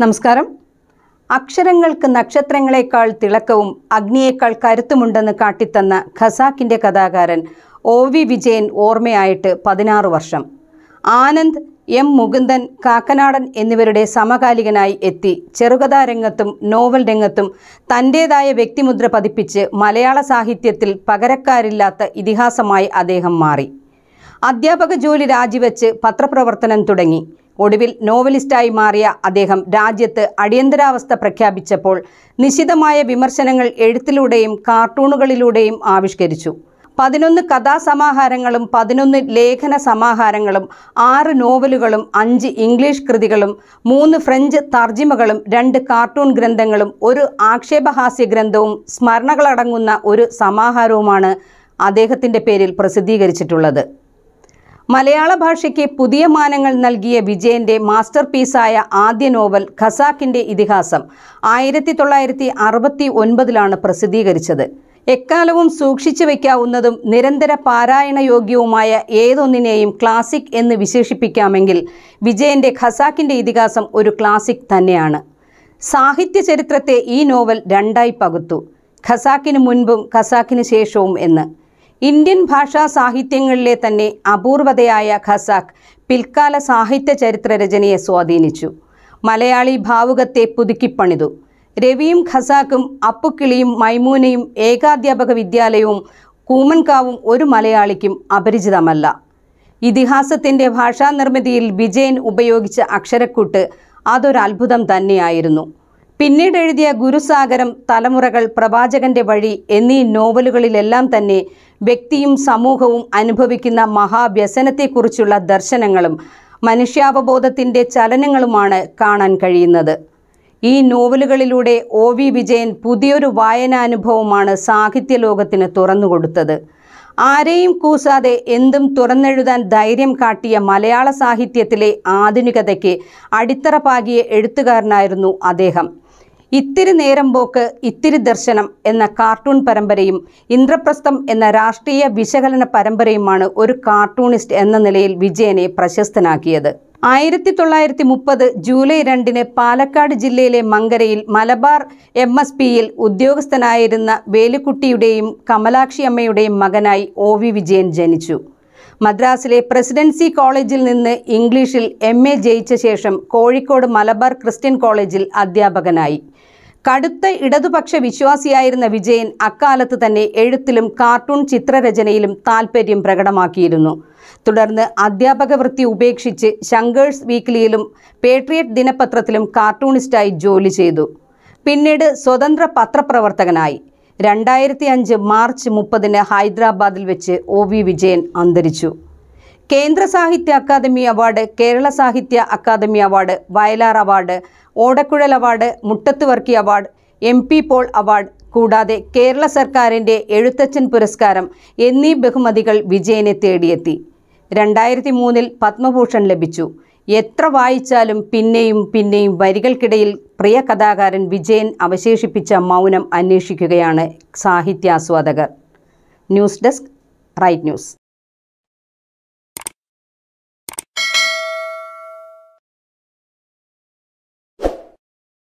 നമസ്കാരം അക്ഷരങ്ങൾക്ക് നക്ഷത്രങ്ങളെക്കാൾ തിളക്കവും അഗ്നിയേക്കാൾ കരുത്തുമുണ്ടെന്ന് കാട്ടിത്തന്ന ഖസാക്കിൻ്റെ കഥാകാരൻ O V Vijayan ഓർമ്മയായിട്ട് പതിനാറ് വർഷം ആനന്ദ് എം മുകുന്ദൻ കാക്കനാടൻ എന്നിവരുടെ സമകാലികനായി എത്തി ചെറുകഥാ രംഗത്തും നോവൽ രംഗത്തും തൻ്റേതായ വ്യക്തിമുദ്ര പതിപ്പിച്ച് മലയാള സാഹിത്യത്തിൽ പകരക്കാരില്ലാത്ത ഇതിഹാസമായി അദ്ദേഹം മാറി അധ്യാപക ജോലി രാജിവെച്ച് പത്രപ്രവർത്തനം തുടങ്ങി ഒടുവിൽ നോവലിസ്റ്റായി മാറിയ അദ്ദേഹം രാജ്യത്ത് അടിയന്തരാവസ്ഥ പ്രഖ്യാപിച്ചപ്പോൾ നിശിതമായ വിമർശനങ്ങൾ എഴുത്തിലൂടെയും കാർട്ടൂണുകളിലൂടെയും ആവിഷ്കരിച്ചു പതിനൊന്ന് കഥാസമാഹാരങ്ങളും പതിനൊന്ന് ലേഖന സമാഹാരങ്ങളും ആറ് നോവലുകളും അഞ്ച് ഇംഗ്ലീഷ് കൃതികളും മൂന്ന് ഫ്രഞ്ച് തർജിമകളും രണ്ട് കാർട്ടൂൺ ഗ്രന്ഥങ്ങളും ഒരു ആക്ഷേപഹാസ്യ ഗ്രന്ഥവും സ്മരണകളടങ്ങുന്ന ഒരു സമാഹാരവുമാണ് അദ്ദേഹത്തിൻ്റെ പേരിൽ പ്രസിദ്ധീകരിച്ചിട്ടുള്ളത് മലയാള ഭാഷയ്ക്ക് പുതിയ മാനങ്ങൾ നൽകിയ വിജയന്റെ മാസ്റ്റർ പീസായ ആദ്യ നോവൽ ഖസാക്കിന്റെ ഇതിഹാസം ആയിരത്തി തൊള്ളായിരത്തി അറുപത്തി ഒൻപതിലാണ് പ്രസിദ്ധീകരിച്ചത് എക്കാലവും സൂക്ഷിച്ചു വയ്ക്കാവുന്നതും നിരന്തര പാരായണയോഗ്യവുമായ ഏതൊന്നിനെയും ക്ലാസിക് എന്ന് വിശേഷിപ്പിക്കാമെങ്കിൽ വിജയന്റെ ഖസാക്കിന്റെ ഇതിഹാസം ഒരു ക്ലാസിക് തന്നെയാണ് സാഹിത്യ ചരിത്രത്തെ ഈ നോവൽ രണ്ടായി പകുത്തു ഖസാക്കിന് മുൻപും ഖസാക്കിന് ശേഷവും എന്ന് ഇന്ത്യൻ ഭാഷാ സാഹിത്യങ്ങളിലെ തന്നെ അപൂർവതയായ ഖസാക്ക് പിൽക്കാല സാഹിത്യ ചരിത്ര രചനയെ സ്വാധീനിച്ചു മലയാളി ഭാവുകത്തെ പുതുക്കിപ്പണിതു രവിയും ഖസാക്കും അപ്പുക്കിളിയും മൈമൂനയും ഏകാധ്യാപക വിദ്യാലയവും കൂമൻകാവും ഒരു മലയാളിക്കും അപരിചിതമല്ല ഇതിഹാസത്തിൻ്റെ ഭാഷാ നിർമ്മിതിയിൽ വിജയൻ ഉപയോഗിച്ച അക്ഷരക്കൂട്ട് അതൊരത്ഭുതം തന്നെയായിരുന്നു പിന്നീട് എഴുതിയ ഗുരുസാഗരം തലമുറകൾ പ്രവാചകന്റെ വഴി എന്നീ നോവലുകളിലെല്ലാം തന്നെ വ്യക്തിയും സമൂഹവും അനുഭവിക്കുന്ന മഹാവ്യസനത്തെക്കുറിച്ചുള്ള ദർശനങ്ങളും മനുഷ്യാവബോധത്തിൻ്റെ ചലനങ്ങളുമാണ് കാണാൻ കഴിയുന്നത് ഈ നോവലുകളിലൂടെ ഒ വി വിജയൻ പുതിയൊരു വായനാനുഭവമാണ് സാഹിത്യ ലോകത്തിന് തുറന്നുകൊടുത്തത് ആരെയും കൂസാതെ എന്തും തുറന്നെഴുതാൻ ധൈര്യം കാട്ടിയ മലയാള സാഹിത്യത്തിലെ ആധുനികതയ്ക്ക് അടിത്തറ പാകിയ എഴുത്തുകാരനായിരുന്നു അദ്ദേഹം ഇത്തിരി നേരം പോക്ക് ഇത്തിരി ദർശനം എന്ന കാർട്ടൂൺ പരമ്പരയും ഇന്ദ്രപ്രസ്ഥം എന്ന രാഷ്ട്രീയ വിശകലന പരമ്പരയുമാണ് ഒരു കാർട്ടൂണിസ്റ്റ് എന്ന നിലയിൽ വിജയനെ പ്രശസ്തനാക്കിയത് ആയിരത്തി തൊള്ളായിരത്തി മുപ്പത് ജൂലൈ രണ്ടിന് പാലക്കാട് ജില്ലയിലെ മങ്കരയിൽ മലബാർ എം എസ് പിയിൽ ഉദ്യോഗസ്ഥനായിരുന്ന വേലുക്കുട്ടിയുടെയും കമലാക്ഷി അമ്മയുടെയും മകനായി ഒ വി വിജയൻ ജനിച്ചു മദ്രാസിലെ പ്രസിഡൻസി കോളേജിൽ നിന്ന് ഇംഗ്ലീഷിൽ എം എ ജയിച്ച ശേഷം കോഴിക്കോട് മലബാർ ക്രിസ്ത്യൻ കോളേജിൽ അധ്യാപകനായി കടുത്ത ഇടതുപക്ഷ വിശ്വാസിയായിരുന്ന വിജയൻ അക്കാലത്ത് തന്നെ എഴുത്തിലും കാർട്ടൂൺ ചിത്രരചനയിലും താൽപ്പര്യം പ്രകടമാക്കിയിരുന്നു തുടർന്ന് അധ്യാപക വൃത്തി ഉപേക്ഷിച്ച് ശങ്കേഴ്സ് വീക്ക്ലിയിലും പേട്രിയറ്റ് ദിനപത്രത്തിലും കാർട്ടൂണിസ്റ്റായി ജോലി ചെയ്തു പിന്നീട് സ്വതന്ത്ര പത്രപ്രവർത്തകനായി രണ്ടായിരത്തി അഞ്ച് മാർച്ച് മുപ്പതിന് ഹൈദരാബാദിൽ വെച്ച് ഒ വി വിജയൻ അന്തരിച്ചു കേന്ദ്ര സാഹിത്യ അക്കാദമി അവാർഡ് കേരള സാഹിത്യ academy award Vayalar award Odakkuzhal award Muttathu Varkey award M P Paul award കൂടാതെ കേരള സർക്കാരിൻ്റെ എഴുത്തച്ഛൻ പുരസ്കാരം എന്നീ ബഹുമതികൾ വിജയനെ തേടിയെത്തി രണ്ടായിരത്തി മൂന്നിൽ പത്മഭൂഷൺ ലഭിച്ചു എത്ര വായിച്ചാലും പിന്നെയും പിന്നെയും വരികൾക്കിടയിൽ പ്രിയ കഥാകാരൻ വിജയൻ അവശേഷിപ്പിച്ച മൗനം അന്വേഷിക്കുകയാണ് സാഹിത്യാസ്വാദകർ ന്യൂസ് ഡെസ്ക് റൈറ്റ് ന്യൂസ്